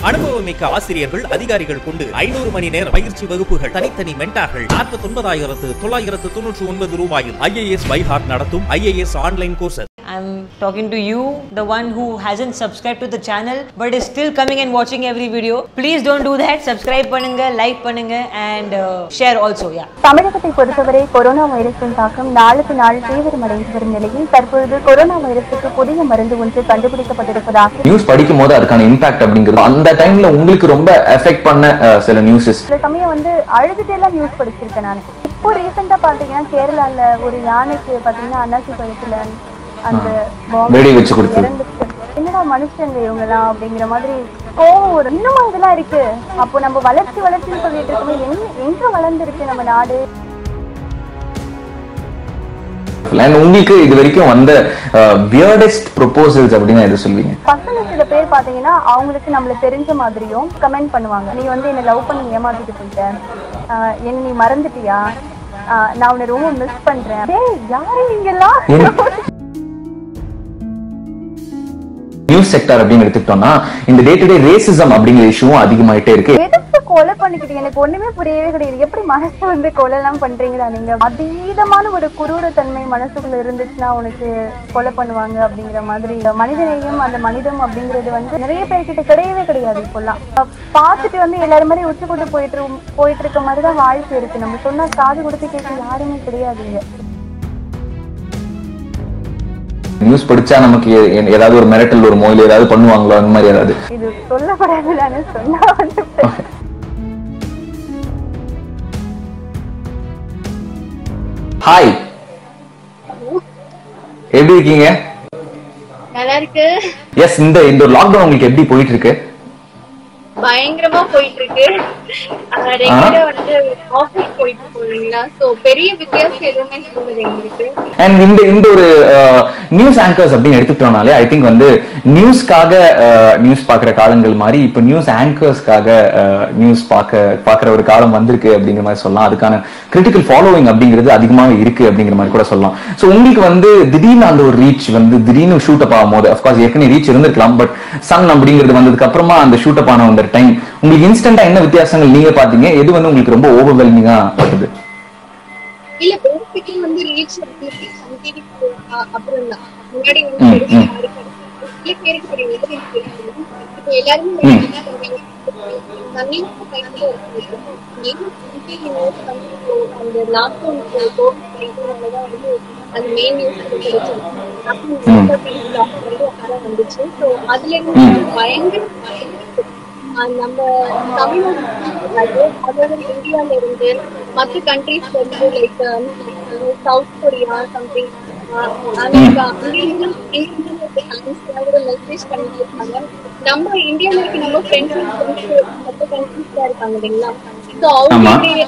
அனுபவமிக்க ஆசிரியர்கள் அதிகாரிகள் கொண்டு ஐநூறு மணி நேர பயிற்சி வகுப்புகள் தனித்தனி மென்டார்கள் நாற்பத்தி ஒன்பதாயிரத்து தொள்ளாயிரத்து தொன்னூற்றி ஒன்பது ரூபாயில் ஐஏஎஸ் பைஹார்ட் நடத்தும் IAS online course I'm talking to you, the one who hasn't subscribed to the channel but is still coming and watching every video. Please don't do that. Subscribe பண்ணுங்க, like பண்ணுங்க and uh, share also. Yeah. தமிழகத்தை பொறுத்தவரை corona வைரஸின் தாக்கம் நாளுக்கு நாள் தீவிரமடைந்து வரும் நிலையில் தற்பொழுது கொரோனா வைரஸுக்கு புதிய மருந்து ஒன்று கண்டுபிடிக்கப்பட்டிருப்பதாக நியூஸ் படிக்கும் போது அதுக்கான இம்பாக்ட் அப்படிங்கிறது அந்த டைம்ல உங்களுக்கு ரொம்ப எஃபெக்ட் பண்ண அஹ், சில நியூஸஸ் சில சமயம் வந்து அழுதுட்டே எல்லாம் நியூஸ் படிச்சிருக்கேன் நான் இப்போ ரீசெண்டா பாத்தீங்கன்னா கேரளால ஒரு யானைக்கு பாத்தீங்கன்னா அன்னாசி பழத்துல அந்த bomb வெடி வச்சு கொடுத்தது. இறந்துச்சு. என்னடா மனுஷங்க இவங்கலாம் அப்படிங்கிற மாதிரி கோவம் ஒரு இன்னுமா இதெல்லாம் இருக்கு அப்போ நம்ம வளர்ச்சி வளர்ச்சின்னு சொல்லிட்டு இருக்கோமே எங்க எங்க வளர்ந்துருக்கு நம்ம நாடு அண்ட் உங்களுக்கு இது வரைக்கும் வந்த வியர்டஸ்ட் ப்ரொபோசல்ஸ் அப்படின்னு எது சொல்வீங்க பசங்க சில பேர் பாத்தீங்கன்னா அவங்களுக்கு நம்மள தெரிஞ்ச மாதிரியும் கமெண்ட் பண்ணுவாங்க நீ வந்து என்ன லவ் பண்ணி ஏமாத்திட்டு போயிட்ட ஆஹ் என்ன நீ மறந்துட்டியா ஆஹ் நான் உன்னை ரொம்ப மிஸ் பண்றேன் டேய் யாரு நீங்கெல்லாம் நியூஸ் செக்டர் அப்படின்னு எடுத்துக்கிட்டோம்னா இந்த டே டு டே ரேசிசம் அப்படிங்கிற இஷ்யூவும் அதிகமாயிட்டே இருக்கு எதுக்கு கொலை பண்ணிக்கிட்டு எனக்கு ஒண்ணுமே புரியவே கிடையாது எப்படி மனசு வந்து கொலை எல்லாம் பண்றீங்களா நீங்க அதீதமான ஒரு குரூரத்தன்மை மனசுக்குள்ள இருந்துச்சுன்னா உனக்கு கொலை பண்ணுவாங்க அப்படிங்கிற மாதிரி இந்த மனிதநேயம் அந்த மனிதம் அப்படிங்கிறது வந்து நிறைய பேர்கிட்ட கிடையவே கிடையாது இப்பெல்லாம் அஹ் பார்த்துட்டு வந்து எல்லாரும் மாதிரி உச்சி கொண்டு போயிட்டு இரு- போயிட்டு இருக்க மாதிரி தான் வாழ்க்கை இருக்கு நம்ம சொன்னா காது கொடுத்து கேட்க யாருமே கிடையாதுங்க நியூஸ் படிச்சா நமக்கு எ- எ- ஏதாவது ஒரு மிரட்டல் ஒரு மொழியில் ஏதாவது பண்ணுவாங்களோ அந்த மாதிரி ஏதாவது இது சொல்லப்படாது நானு சொன்னா வந்து ஹாய் எப்படி இருக்கீங்க நல்லா இருக்கு எஸ் இந்த இந்த லாக்டவுன் உங்களுக்கு எப்படி போயிட்டு இருக்கு பயங்கரமா போயிட்டு இருக்கு ரெகுலரா வந்து ஆஃபீஸ் போயிட்டு போறீங்களா சோ பெரிய வித்தியாசம் எதுவுமே சொல்லுது எங்களுக்கு அண்ட் இந்த இந்த ஒரு நியூஸ் ஆங்கர்ஸ் அப்படின்னு எடுத்துக்கிட்டோம்னாலே ஐ திங்க் வந்து நியூஸ்க்காக நியூஸ் பார்க்குற காலங்கள் மாதிரி இப்போ நியூஸ் ஆங்கர்ஸ்க்காக நியூஸ் பார்க்க பார்க்குற ஒரு காலம் வந்திருக்கு அப்படிங்கிற மாதிரி சொல்லலாம் அதுக்கான கிரிட்டிக்கல் ஃபாலோவிங் அப்படிங்கிறது அதிகமாக இருக்கு அப்படிங்கிற மாதிரி கூட சொல்லலாம் ஸோ உங்களுக்கு வந்து திடீர்னு அந்த ஒரு ரீச் வந்து திடீர்னு ஷூட் அப் ஆகும் போது அஃப்கோர்ஸ் ஏற்கனவே ரீச் இருந்திருக்கலாம் பட் சன் அப்படிங்கிறது வந்ததுக்கு அப்புறமா அந்த ஷூட் அப் ஆன அந்த டைம் உங்களுக்கு இன்ஸ்டன்டா என்ன வித்தியாசங்கள் நீங்க பாத்தீங்க எது வந்து உங்களுக்கு ரொம்ப ஓவர்வெல்மிங்கா பட்டது இல்ல பேசிக்கலி வந்து ரீச் சங்கீதி அப்புறம் தான் முன்னாடி வந்து ம், பெருசா ம். யாருக்கு சில பேருக்கு தெரியும் எனக்கு தெரியும் இப்போ எல்லாருமே ம். என்ன பண்றாங்க தண்ணிக்கு பயந்து அந்த லாக்டவுன் கோவிட் நைன்டீனாலதான் வந்து அந்த மெயின் நியூஸ் கிடைச்சது ம். அப்போ வந்துச்சு ஸோ அதுல இருந்து ம். பயங்கர ஆஹ் நம்ம தமிழ்நாடு அதாவது அதோட இந்தியால இருந்து மற்ற கண்ட்ரீஸ்ல இருந்து like south Korea something America அங்கிருந்து இங்கிருந்து மெசேஜ் பண்ணிட்டு இருக்காங்க நம்ம இந்தியால இருக்க நம்ம ஃப்ரெண்ட்ஸ் மற்ற கண்ட்ரீஸ்ல இருக்காங்க இல்லைங்களா ஸோ ஆமா. அவங்களுடைய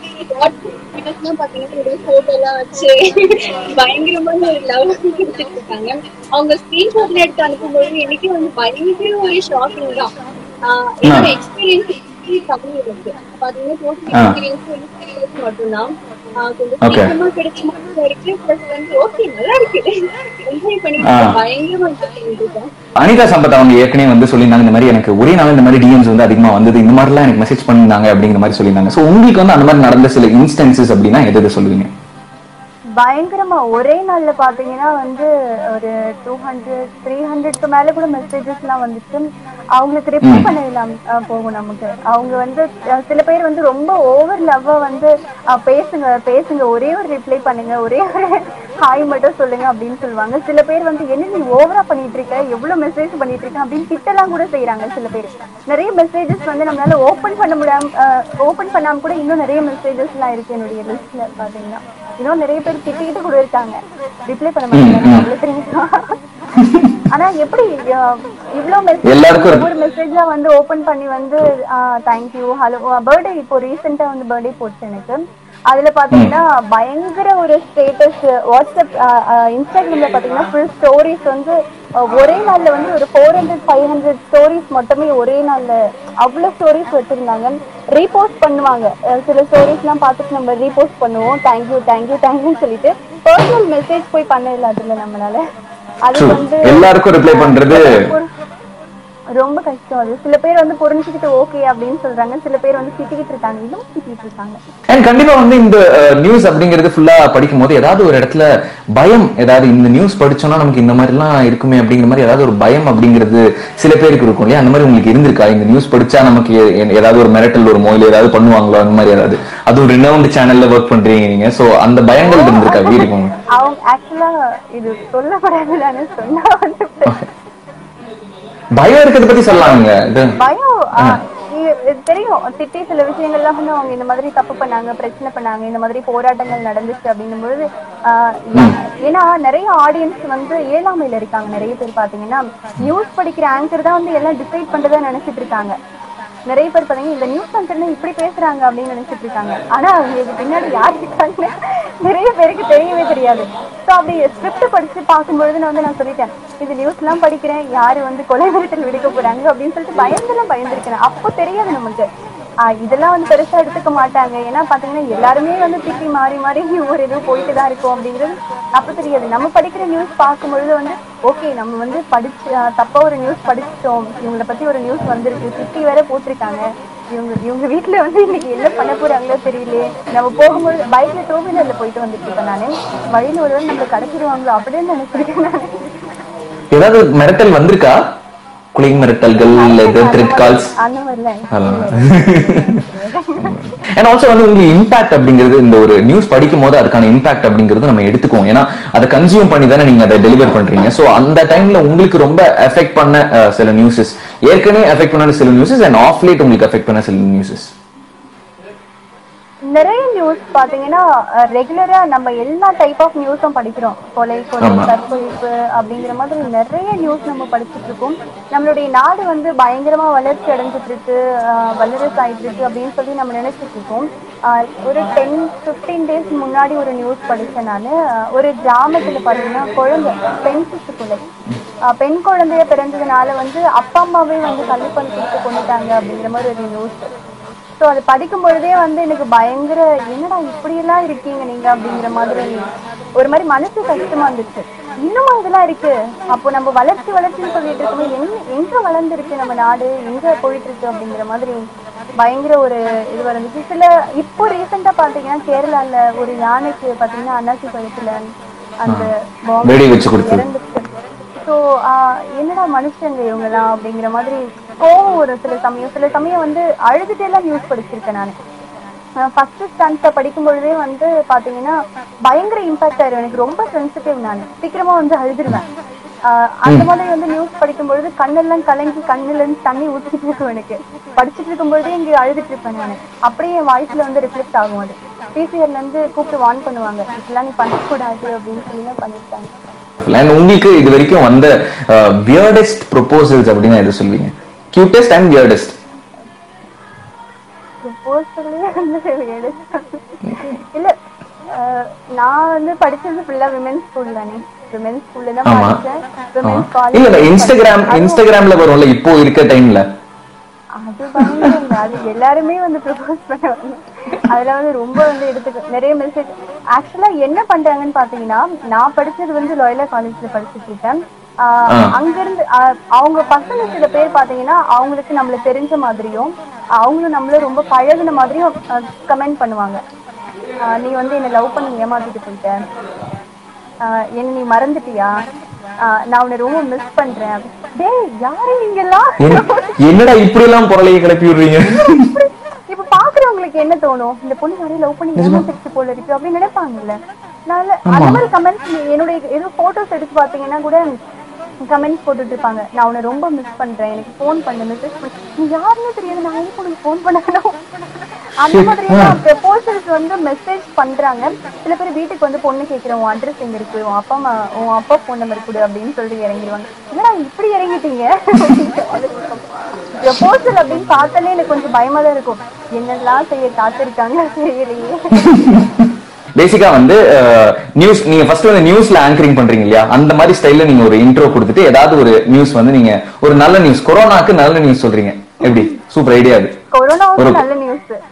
வாட்ஸ்அப் பாத்தீங்கன்னா ஒரு போட்டோ எல்லாம் வச்சு பயங்கரமான ஒரு லவ் கொடுத்துட்டு இருக்காங்க அவங்க ஸ்கிரீன்ஷாட்ல எடுத்து அனுப்பும்போது எனக்கே வந்து பயங்கர ஒரு ஷாக்கிங் தான் ஆஹ் என்னோட எக்ஸ்பீரியன்ஸ் கம்மி இருக்கு பாத்தீங்கன்னா டோட்டல் ஆ. எக்ஸ்பீரியன்ஸ் மட்டும்தான் ஆஹ் கொஞ்சம் Okay. சீக்கிரமா கிடைச்ச மாதிரி இருக்கு பிளஸ் வந்து ஓகே நல்லா இருக்கு என்ஜாய் பண்ணி ஆ. பயங்கரமா enjoy பண்ணிட்டு இருக்கேன் அனிதா சம்பத் அவங்க ஏற்கனவே வந்து சொல்லியிருந்தாங்க இந்த மாதிரி எனக்கு ஒரே நாள் இந்த மாதிரி டிஎம்ஸ் வந்து அதிகமா வந்தது இந்த மாதிரிலாம் எனக்கு மெசேஜ் பண்ணிருந்தாங்க அப்படிங்கிற மாதிரி சொல்லியிருந்தாங்க ஸோ உங்களுக்கு வந்து அந்த மாதிரி நடந்த சில இன்ஸ்டன்சஸ் அப்படின்னா எது எது சொல்லுவீங்க பயங்கரமா ஒரே நாள்ல பாத்தீங்கன்னா வந்து ஒரு டூ ஹண்ட்ரட் த்ரீ ஹண்ட்ரட்க்கு மேல கூட மெசேஜஸ் எல்லாம் வந்துச்சு அவங்களுக்கு ரிப்ளை ம். பண்ணலாம் அஹ், போகும் நமக்கு அவங்க வந்து அஹ், சில பேர் வந்து ரொம்ப ஓவர் லவ்வா வந்து அஹ், பேசுங்க பேசுங்க ஒரே ஒரு ரிப்ளை பண்ணுங்க ஒரே ஒரு ஹாய் மட்டும் சொல்லுங்க அப்படின்னு சொல்லுவாங்க சில பேர் வந்து என்ன நீ ஓவரா பண்ணிட்டு இருக்க எவ்வளவு மெசேஜ் பண்ணிட்டு இருக்க அப்படின்னு திட்டலாம் கூட செய்யறாங்க சில பேர் நிறைய மெசேஜஸ் வந்து நம்மளால ஓபன் பண்ண முடியாம ஓபன் பண்ணாம கூட இன்னும் நிறைய மெசேஜஸ் எல்லாம் இருக்கு என்னுடைய லிஸ்ட்ல பாத்தீங்கன்னா இன்னும் நிறைய பேர் திட்டிக்கிட்டு கூட இருக்காங்க ரிப்ளை பண்ண மாட்டேங்கிறாங்க அவ்வளவு தெரியுமா ஆனா எப்படி அஹ், இவ்ளோ மெசேஜ் எல்லாருக்கும் ஒரு- ஒவ்வொரு மெசேஜா வந்து ஓபன் பண்ணி வந்து தேங்க்யூ ஹலோ பர்த்டே இப்போ ரீசெண்டா வந்து பர்த்டே போச்சு எனக்கு அதுல பாத்தீங்கன்னா பயங்கர ஒரு ஸ்டேட்டஸ் வாட்ஸ்அப் இன்ஸ்டாகிராம்ல பாத்தீங்கன்னா ஃபுல் ஸ்டோரிஸ் வந்து அஹ், ஒரே நாள்ல வந்து ஒரு four hundred five hundred stories மட்டுமே ஒரே நாள்ல அவ்வளவு ஸ்டோரிஸ் வச்சிருந்தாங்க ரீபோஸ்ட் பண்ணுவாங்க அஹ், சில ஸ்டோரிஸ் எல்லாம் பார்த்துட்டு நம்ம ரீபோஸ்ட் பண்ணுவோம் தேங்க்யூ தேங்க்யூ தேங்க்யூன்னு சொல்லிட்டு பர்சனல் மெசேஜ் போய் பண்ண இல்லை அதுல நம்மளால அது True. வந்து எல்லாருக்கும் reply பண்றது- ஒரு- ரொம்ப கஷ்டம் அது சில பேர் வந்து புரிஞ்சுக்கிட்டு ஓகே அப்படின்னு சொல்றாங்க சில பேர் வந்து திட்டிக்கிட்டு இருக்காங்க இன்னும் திட்டிட்டு இருக்காங்க அண்ட் கண்டிப்பா வந்து இந்த நியூஸ் அப்படிங்கிறது ஃபுல்லா படிக்கும் போது ஏதாவது ஒரு இடத்துல பயம் ஏதாவது இந்த நியூஸ் படிச்சோம்னா நமக்கு இந்த மாதிரி எல்லாம் இருக்குமே அப்படிங்கிற மாதிரி ஏதாவது ஒரு பயம் அப்படிங்கிறது சில பேருக்கு இருக்கும் இல்லையா அந்த மாதிரி உங்களுக்கு இருந்திருக்கா இந்த நியூஸ் படிச்சா நமக்கு ஏ- ஏதாவது ஒரு மிரட்டல் ஒரு மொழியில் ஏதாவது பண்ணுவாங்களோ அந்த மாதிரி ஏதாவது அது ஒரு ரினவுண்ட் சேனல்ல ஒர்க் பண்றீங்க நீங்க சோ அந்த பயங்கள் இருந்திருக்கா வீட்டுக்கு உங்களுக்கு அவங்க ஆக்சுவலா இது சொல்லக்கூடாது நானு சொன்னா வந்து பயம் இருக்கிறத பத்தி சொல்லலாங்க இது பயம் ஆ, இ- இது தெரியும் திட்டி சில விஷயங்கள்லாம் வந்து அவங்க இந்த மாதிரி தப்பு பண்ணாங்க பிரச்சனை பண்ணாங்க இந்த மாதிரி போராட்டங்கள் நடந்துச்சு அப்படின்னும் பொழுது ஆ, ஏன்னா நிறைய ஆடியன்ஸ் வந்து ஏழாமையில இருக்காங்க நிறைய பேர் பாத்தீங்கன்னா நியூஸ் படிக்கிற ஆங்கர் தான் வந்து எல்லாம் டிசைட் பண்றதா நினைச்சிட்டு இருக்காங்க நிறைய பேர் பாத்தீங்கன்னா இந்த நியூஸ் ஆங்கர்னு இப்படி பேசுறாங்க அப்படின்னு நினைச்சிட்டு இருக்காங்க ஆனா அவங்களுக்கு பின்னாடி யார் இருக்காங்க நிறைய பேருக்கு தெரியவே தெரியாது ஸோ அப்படி ஸ்கிரிப்ட் படிச்சு பார்க்கும்பொழுது நான் வந்து நான் சொல்லிட்டேன் இது நியூஸ் எல்லாம் படிக்கிறேன் யாரு வந்து கொலை மிரட்டல் விடுக்க போறாங்க அப்படின்னு சொல்லிட்டு பயந்துலாம் பயந்துருக்கிறேன் அப்போ தெரியாது நமக்கு ஆஹ் இதெல்லாம் வந்து பெருசா எடுத்துக்க மாட்டாங்க ஏன்னா பாத்தீங்கன்னா எல்லாருமே வந்து திட்டி மாறி மாறி ஒரு இது போயிட்டு தான் இருக்கும் அப்படிங்கிறது அப்ப தெரியாது நம்ம படிக்கிற நியூஸ் பார்க்கும்பொழுது வந்து ஓகே நம்ம வந்து படிச்சு ஆஹ் தப்பா ஒரு நியூஸ் படிச்சிட்டோம் இவங்களை பத்தி ஒரு நியூஸ் வந்திருக்கு திட்டி வேற போட்டிருக்காங்க இவங்க இவங்க வீட்ல வந்து இன்னைக்கு என்ன பண்ண போறாங்களோ தெரியலையே நம்ம போகும்போது பைக்ல டூ வீலர்ல போயிட்டு வந்துட்டு இருக்கேன் நானு வழியில ஒரு வேளை நம்மள கடத்திடுவாங்களோ அப்படின்னு நினைச்சிருக்கேன் நானு ஏதாவது மிரட்டல் வந்திருக்கா குளிங் மிரட்டல்கள் இது த்ரெட் கால்ஸ் அந்த மாதிரிலாம் அண்ட் ஆல்சோ வந்து உங்களுக்கு இம்பாக்ட் அப்படிங்கிறது இந்த ஒரு நியூஸ் படிக்கும் போது அதுக்கான இம்பாக்ட் அப்படிங்கிறது நம்ம எடுத்துக்குவோம் ஏன்னா அதை கன்சியூம் பண்ணி தானே நீங்க அதை டெலிவர் பண்றீங்க சோ அந்த டைம்ல உங்களுக்கு ரொம்ப எஃபெக்ட் பண்ண அஹ், சில நியூஸஸ் ஏற்கனவே எஃபெக்ட் பண்ண சில நியூஸஸ் அண்ட் ஆஃப் லேட் உங்களுக்கு எஃபெக்ட் பண்ண சில நியூஸஸ் நிறைய நியூஸ் பாத்தீங்கன்னா ரெகுலரா நம்ம எல்லா டைப் ஆஃப் நியூஸும் படிக்கிறோம் கொலை கொலை ஆமா. கற்பழிப்பு அப்படிங்கிற மாதிரி நிறைய நியூஸ் நம்ம படிச்சுட்டு இருக்கோம் நம்மளுடைய நாடு வந்து பயங்கரமா வளர்ச்சி அடைஞ்சிட்டு இருக்கு ஆஹ் வல்லரசு ஆயிட்டு இருக்கு அப்படின்னு சொல்லி நம்ம நினைச்சிட்டு இருக்கோம் ஆஹ் ஒரு டென் ஃபிஃப்டீன் டேஸ் முன்னாடி ஒரு நியூஸ் படிச்சேன் நான் ஒரு கிராமத்துல பாத்தீங்கன்னா குழந்தை பெண் சிசு கொலை ஆஹ் பெண் குழந்தைய பிறந்ததுனால வந்து அப்பா அம்மாவே வந்து கல்விப்பணி கொடுத்து கொண்டுட்டாங்க அப்படிங்கிற மாதிரி ஒரு நியூஸ் ஸோ அது படிக்கும் பொழுதே வந்து எனக்கு பயங்கர என்னடா இப்படியெல்லாம் இருக்கீங்க நீங்க அப்படிங்கிற மாதிரி ஒரு மாதிரி மனசு கஷ்டமா இருந்துச்சு இன்னுமா இதெல்லாம் இருக்கு அப்போ நம்ம வளர்ச்சி வளர்ச்சின்னு சொல்லிட்டு இருக்கோம் எங்க எங்க வளர்ந்துருக்கு நம்ம நாடு எங்க போயிட்டு இருக்கு அப்படிங்கிற மாதிரி பயங்கர ஒரு இது வந்துச்சு சில இப்போ ரீசெண்டா பாத்தீங்கன்னா கேரளால ஒரு யானைக்கு பாத்தீங்கன்னா அண்ணாச்சி கழுத்துல அந்த bomb வெடி வச்சு கொடுத்தது. இறந்துச்சு ஸோ என்னடா மனுஷங்க இவங்கலாம் அப்படிங்கிற மாதிரி கோவம் ஒரு சில சமயம் சில சமயம் வந்து அழுதுட்டே எல்லாம் நியூஸ் படிச்சிருக்கேன் நான் ஃபர்ஸ்ட் ஸ்டாண்டர்ட்ல படிக்கும் பொழுதே வந்து பாத்தீங்கன்னா பயங்கர இம்பாக்ட் ஆயிரும் எனக்கு ரொம்ப சென்சிட்டிவ் நான் சீக்கிரமா வந்து அழுதுருவேன் ஆஹ் அந்த மாதிரி வந்து நியூஸ் படிக்கும் பொழுது கண்ணெல்லாம் கலங்கி கண்ணுல இருந்து தண்ணி ஊத்திட்டு இருக்கும் எனக்கு படிச்சுட்டு இருக்கும் பொழுதே இங்க அழுதுட்டு இருப்பேன் நான் அப்படியே என் வாய்ஸ்ல வந்து ரிஃப்ளெக்ட் ஆகும் அது பிசிஆர்ல இருந்து கூப்பிட்டு வார்ன் பண்ணுவாங்க இதெல்லாம் நீ பண்ணக்கூடாது அப்படின்னு சொல்லி தான் பண்ணிருக்காங்க அண்ட் உங்களுக்கு இது வரைக்கும் வந்த வியர்டஸ்ட் ப்ரொபோசல்ஸ் அப்படின்னு எது சொல்வீங்க கியூட்டஸ்ட் அண்ட் வியர்டஸ்ட் ப்ரொபோசலே வந்து எடுத்து இல்ல அஹ், நான் வந்து படிச்சது ஃபுல்லா விமென்ஸ் ஸ்கூல் தானே விமென்ஸ் ஸ்கூல்ல தான் ஆமா படிச்சேன் விமென்ஸ் இல்ல இல்ல இன்ஸ்டாகிராம் இன்ஸ்டாகிராம்ல வரும்ல இப்போ இருக்க டைம்ல அது பயங்கரம் அது எல்லாருமே வந்து ப்ரப்போஸ் பண்ணுவாங்க அதுல வந்து ரொம்ப வந்து எடுத்துக்க நிறைய மெசேஜ் ஆக்சுவலா என்ன பண்றாங்கன்னு பாத்தீங்கன்னா நான் படிச்சது வந்து லோயலா காலேஜ்ல படிச்சுட்டு இருக்கேன் ஆஹ் ஆ. அங்க இருந்து ஆஹ் அவங்க பசங்க சில பேர் பாத்தீங்கன்னா அவங்களுக்கு நம்மள தெரிஞ்ச மாதிரியும் அவங்களும் நம்மள ரொம்ப பழகுன மாதிரியும் கமெண்ட் பண்ணுவாங்க ஆஹ் நீ வந்து என்ன லவ் பண்ணி ஏமாத்திட்டு போயிட்ட ஆஹ் என்ன நீ மறந்துட்டியா ஆஹ் நான் உன்னை ரொம்ப மிஸ் பண்றேன் டேய் யாரு நீங்க எல்லாம் என்ன- என்னடா இப்படி எல்லாம் பொருளையை கிளப்பி விடுறீங்க இப்ப பாக்குறவங்களுக்கு என்ன தோணும் இந்த பொண்ணு நிறைய லவ் பண்ணி ஏமாத்திருச்சு போல இருக்கு அப்படின்னு நினைப்பாங்கல்ல நான் அந்த மாதிரி கமெண்ட்ஸ் என்னுடைய ஏதோ போட்டோஸ் எடுத்து பாத்தீங்கன்னா கூட கமெண்ட்ஸ் போட்டுட்டு இருப்பாங்க நான் உன்னை ரொம்ப மிஸ் பண்றேன் எனக்கு ஃபோன் பண்ண மெசேஜ் பண்ணு நீ யாருன்னு தெரியாது நான் எதுக்கு உனக்கு ஃபோன் பண்ணணும் அந்த மாதிரி ப்ரப்போசல்ஸ் வந்து மெசேஜ் பண்றாங்க சில பேர் வீட்டுக்கு வந்து பொண்ணு கேட்கிற உன் அட்ரஸ் எங்க இருக்கு உன் அப்பா அம்மா உன் அப்பா ஃபோன் நம்பர் கொடு அப்படின்னு சொல்லிட்டு இறங்கிடுவாங்க என்னடா இப்படி இறங்கிட்டீங்க ப்ரப்போசல் அப்படின்னு பார்த்தாலே எனக்கு கொஞ்சம் பயமா தான் இருக்கும் என்னெல்லாம் செய்ய காத்திருக்காங்க தெரியலையே பேசிக்கா வந்து நியூஸ் நீங்க ஃபர்ஸ்ட் வந்து நியூஸ்ல ஆங்கரிங் பண்றீங்க இல்லையா அந்த மாதிரி ஸ்டைல்ல நீங்க ஒரு இன்ட்ரோ கொடுத்துட்டு ஏதாவது ஒரு நியூஸ் வந்து நீங்க ஒரு நல்ல நியூஸ் கொரோனாக்கு நல்ல நியூஸ் சொல்றீங்க எப்படி சூப்பர் ஐடியா அது கொரோனா வந்து ஒரு- நல்ல நியூஸ்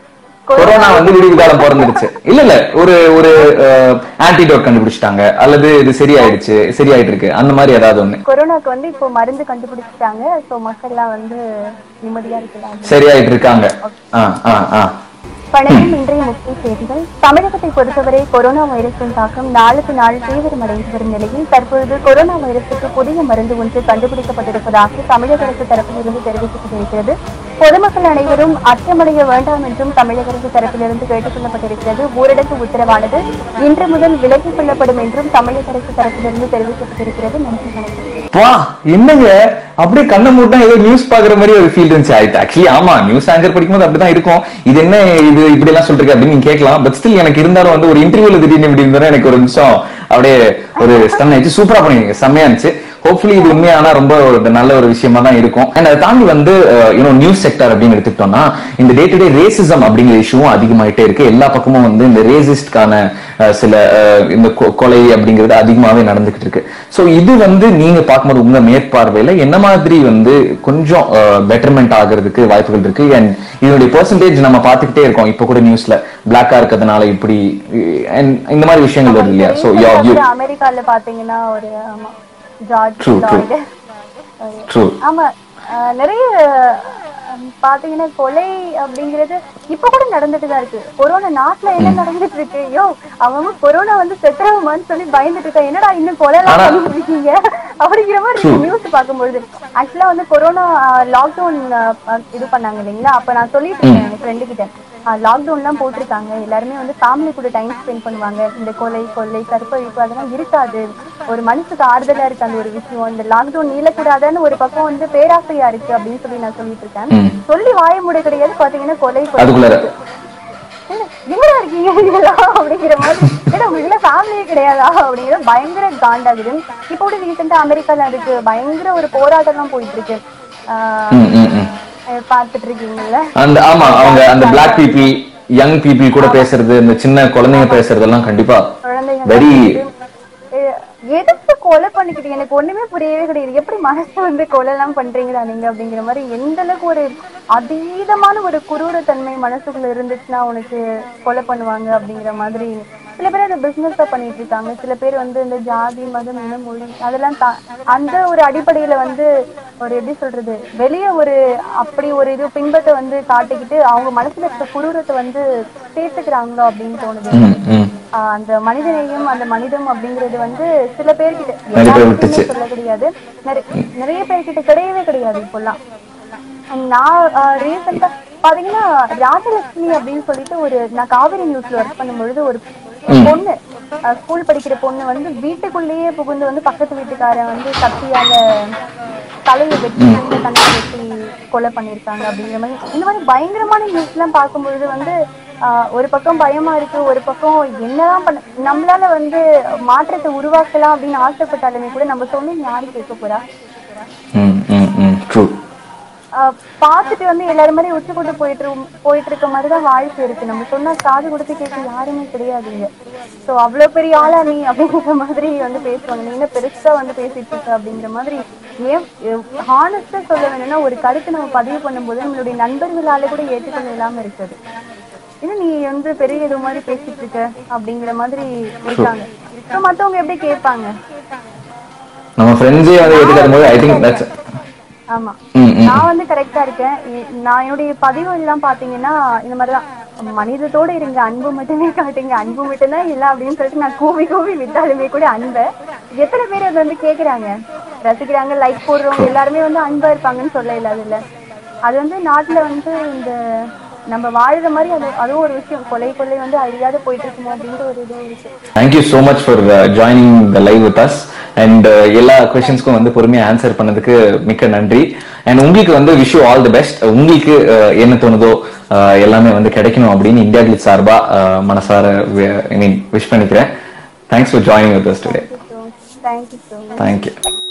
கொரோனா வந்து விடிவு காலம் பிறந்துருச்சு இல்ல இல்ல ஒரு ஒரு ஆன்டிடோட் கண்டுபிடிச்சிட்டாங்க அல்லது இது சரியாயிடுச்சு சரியாயிட்டு இருக்கு அந்த மாதிரி ஏதாவது ஒண்ணு கொரோனாக்கு வந்து இப்போ மருந்து கண்டுபிடிச்சிட்டாங்க சோ மக்கள்லாம் வந்து நிம்மதியா இருக்கலாம் சரியாயிட்டு இருக்காங்க ஆ ஆ ஆ வணக்கம் இன்றைய முக்கிய செய்திகள் தமிழகத்தை பொறுத்தவரை கொரோனா வைரஸின் தாக்கம் நாளுக்கு நாள் தீவிரமடைந்து வரும் நிலையில் தற்பொழுது கொரோனா வைரசுக்கு புதிய மருந்து ஒன்று கண்டுபிடிக்கப்பட்டிருப்பதாக தமிழக அரசு தரப்பிலிருந்து தெரிவிக்கப்பட்டிருக்கிறது பொதுமக்கள் அனைவரும் அச்சமடைய வேண்டாம் என்றும் தமிழக அரசு தரப்பிலிருந்து கேட்டுக் கொள்ளப்பட்டிருக்கிறது ஊரடங்கு உத்தரவானது இன்று முதல் விலக்கிக் கொள்ளப்படும் என்றும் தமிழக அரசு தரப்பிலிருந்து தெரிவிக்கப்பட்டிருக்கிறது நன்றி வணக்கம் வா என்னங்க அப்படியே கண்ணை மூட்டா ஏதோ நியூஸ் பாக்குற மாதிரி ஒரு ஃபீல் இருந்துச்சு ஆயிட்டு ஆக்சுவலி ஆமா நியூஸ் ஆங்கர் படிக்கும்போது அப்படிதான் இருக்கும் இது என்ன இது இப்படி எல்லாம் சொல்றீங்க அப்படின்னு நீங்க கேட்கலாம் பட் ஸ்டில் எனக்கு இருந்தாலும் வந்து ஒரு இன்டர்வியூல திடீர்னு இப்படி இருந்தாலும் எனக்கு ஒரு நிமிஷம் அப்படியே ஒரு ஸ்டன் ஆயிடுச்சு சூப்பரா பண்ணிருக்கீங்க செம்மையா இருந்துச்சு ஹோப்ஃபுல்லி இது உண்மையான ரொம்ப ஒரு நல்ல ஒரு விஷயமா தான் இருக்கும் அண்ட் அதை தாண்டி வந்து யூனோ நியூஸ் செக்டர் அப்படின்னு எடுத்துக்கிட்டோம்னா இந்த டே டு டே ரேசிசம் அப்படிங்கிற இஷ்யூவும் அதிகமாயிட்டே இருக்கு எல்லா பக்கமும் வந்து இந்த ரேசிஸ்ட்கான சில அஹ், இந்த கொ- கொலை அப்படிங்கிறது அதிகமாவே நடந்துகிட்டு இருக்கு சோ இது வந்து நீங்க பார்க்கும்போது உங்க மேற்பார்வையில என்ன மாதிரி வந்து கொஞ்சம் பெட்டர்மெண்ட் ஆகிறதுக்கு வாய்ப்புகள் இருக்கு அண்ட் இதனுடைய பெர்சன்டேஜ் நம்ம பார்த்துக்கிட்டே இருக்கோம் இப்போ கூட நியூஸ்ல பிளாக்கா இருக்கிறதுனால இப்படி and இந்த மாதிரி விஷயங்கள் வருது இல்லையா சோ யோர் வியூ வந்து அமெரிக்கால பாத்தீங்கன்னா ஒரு ஆமா, George True, true. Floyd. True ஆமா அஹ், நிறைய அஹ், பாத்தீங்கன்னா கொலை அப்படிங்கிறது இப்ப கூட நடந்துட்டு தான் இருக்கு கொரோனா நாட்டுல என்ன நடந்துட்டு இருக்கு ஐயோ அவங்க கொரோனா வந்து செத்துறவமான்னு சொல்லி பயந்துட்டு இருக்கா என்னடா இன்னும் கொலை எல்லாம் ஆனா- பண்ணிட்டு இருக்கீங்க அப்படிங்கிற மாதிரி நியூஸ் பார்க்கும்பொழுது ஆக்சுவலா வந்து கொரோனா லாக்டவுன் இது பண்ணாங்க இல்லைங்களா அப்ப நான் சொல்லிட்டு இருக்கேன் என் ஃப்ரெண்டு கிட்ட லாக்டவுன் எல்லாம் போட்டிருக்காங்க எல்லாருமே வந்து ஃபேமிலி கூட டைம் ஸ்பெண்ட் பண்ணுவாங்க இந்த கொலை கொள்ளை கற்பழிப்பு அதெல்லாம் இருக்காது ஒரு மனசுக்கு ஆறுதலா இருக்கு அந்த ஒரு விஷயம் இந்த லாக்டவுன் நீளக்கூடாதுன்னு ஒரு பக்கம் வந்து பேராசையா இருக்கு அப்படின்னு சொல்லி நான் சொல்லிட்டு இருக்கேன் சொல்லி வாய முறை கிடையாது பாத்தீங்கன்னா கொலை கொலை அதுக்குள்ளார என்ன, இவரா இருக்கீங்க இதெல்லாம் அப்படிங்கிற மாதிரி ஏன்னா உங்களுக்கு ஃபேமிலியே கிடையாதா அப்படிங்கிற பயங்கர காண்டாகுது இப்போ கூட ரீசெண்டா அமெரிக்கால அதுக்கு பயங்கர ஒரு போராட்டம் தான் போயிட்டு இருக்கு ஆஹ் ம், ம், ம். அஹ் பார்த்துட்டு இருக்கீங்கல்ல அந்த ஆமா அவங்க அந்த பிளாக் பீப்பிள் யங் பீப்பிள் கூட பேசுறது இந்த சின்ன குழந்தைங்க பேசுறதெல்லாம் கண்டிப்பா குழந்தைங்க வெரி எ- எதுக்கு கொலை பண்ணிக்கிட்டு எனக்கு ஒண்ணுமே புரியவே கிடையாது எப்படி மனசு வந்து கொலை எல்லாம் பண்றீங்களா நீங்க அப்படிங்கிற மாதிரி எந்த அளவுக்கு ஒரு அதீதமான ஒரு குரூரத்தன்மை மனசுக்குள்ள இருந்துச்சுன்னா உனக்கு கொலை பண்ணுவாங்க அப்படிங்கிற மாதிரி சில பேர் அதை பிசினஸா பண்ணிட்டு இருக்காங்க சில பேர் வந்து இந்த ஜாதி மதம் இன மொழி அதெல்லாம் தா- அந்த ஒரு அடிப்படையில வந்து ஒரு எப்படி சொல்றது வெளிய ஒரு அப்படி ஒரு இது பின்பத்தை வந்து காட்டிக்கிட்டு அவங்க மனசுல இருக்க குரூரத்தை வந்து சேர்த்துக்கிறாங்களோ அப்படின்னு தோணுது ம், ம். ஆஹ் அந்த மனிதநேயம் அந்த மனிதம் அப்படிங்கிறது வந்து சில பேர்கிட்ட நிறைய பேர் எல்லாருக்குமே விட்டுச்சு. சொல்ல கிடையாது நிறைய நிறைய பேர்கிட்ட கிடையவே கிடையாது இப்பெல்லாம் And நான் ரீசெண்டா பாத்தீங்கன்னா ராஜலட்சுமி அப்படின்னு சொல்லிட்டு ஒரு நான் காவிரி நியூஸ்ல ஒர்க் பண்ணும்பொழுது ஒரு பொண்ணு ஸ்கூல் படிக்கிற பொண்ணு வந்து வீட்டுக்குள்ளேயே புகுந்து வந்து பக்கத்து வீட்டுக்காரன் வந்து கத்தியால தலையை வெட்டி இந்த கண்ணை வெட்டி கொலை பண்ணியிருக்காங்க அப்படிங்கிற மாதிரி இந்த மாதிரி பயங்கரமான நியூஸ் எல்லாம் பார்க்கும்பொழுது வந்து ஆஹ், ஒரு பக்கம் பயமா இருக்கு ஒரு பக்கம் என்னதான் பண்ண நம்மளால வந்து மாற்றத்தை உருவாக்கலாம் அப்படின்னு ஆசைப்பட்டாலுமே கூட நம்ம சொல்லி யாரும் கேட்க போறா ம், ம், ம். True. ஆஹ் பார்த்துட்டு வந்து எல்லாரும் மாதிரி உச்சி கொண்டு போயிட்டு இரு- போயிட்டு இருக்க மாதிரி தான் வாழ்க்கை இருக்கு நம்ம சொன்னா காது கொடுத்து கேட்க யாருமே கிடையாதுங்க சோ அவ்வளவு பெரிய ஆளா நீ அப்படிங்கிற மாதிரி வந்து பேசுவாங்க நீ என்ன பெருசா வந்து பேசிட்டு இருக்க அப்படிங்கிற மாதிரி ஏன் ஹானஸ்டா சொல்ல வேணும்னா ஒரு கருத்து நம்ம பதிவு பண்ணும்போது நம்மளுடைய நண்பர்களால கூட ஏற்றுக்கொள்ள இல்லாம இருக்குது இன்னும் நீ வந்து பெரிய இது மாதிரி பேசிட்டு இருக்க அப்படிங்கிற மாதிரி இருக்காங்க சோ மத்தவங்க எப்படி கேட்பாங்க நம்ம ஃப்ரெண்ட்ஸே வந்து ஏத்துக்காத போது ஐ திங்க் தட்ஸ் ஆமா ம், ம். நான் வந்து கரெக்டா இருக்கேன் இ- நான் என்னுடைய பதிவு எல்லாம் பாத்தீங்கன்னா இந்த மாதிரிதான் மனிதத்தோட இருங்க அன்பு மட்டுமே காட்டுங்க அன்பு மட்டும்தான் இல்ல அப்படின்னு சொல்லிட்டு நான் கூவி கூவி விட்டாலுமே கூட அன்பை எத்தனை பேர் அதை வந்து கேக்குறாங்க ரசிக்கிறாங்க லைக் போடுறவங்க எல்லாருமே வந்து அன்பா இருப்பாங்கன்னு சொல்ல இல்லாது இல்ல அது வந்து நாட்டுல வந்து இந்த நம்ம வாழ்ற மாதிரி அது அதுவும் ஒரு விஷயம் கொலை கொள்ளை வந்து அழியாத போயிட்டு இருக்குமோ அப்படின்ற ஒரு இது இருக்கு thank you so much for joining the live with us and எல்லா கொஸ்டின்ஸ்க்கும் வந்து பொறுமையா ஆன்சர் பண்ணதுக்கு மிக்க நன்றி அண்ட் உங்களுக்கு வந்து wish you all the best உங்களுக்கு uh, என்ன தோணுதோ uh, எல்லாமே வந்து கிடைக்கணும் அப்படின்னு இந்தியா கிளிட் சார்பா uh, மனசார ஐ மீன் விஷ் பண்ணிக்கிறேன் thanks for joining with us today thank you so much thank you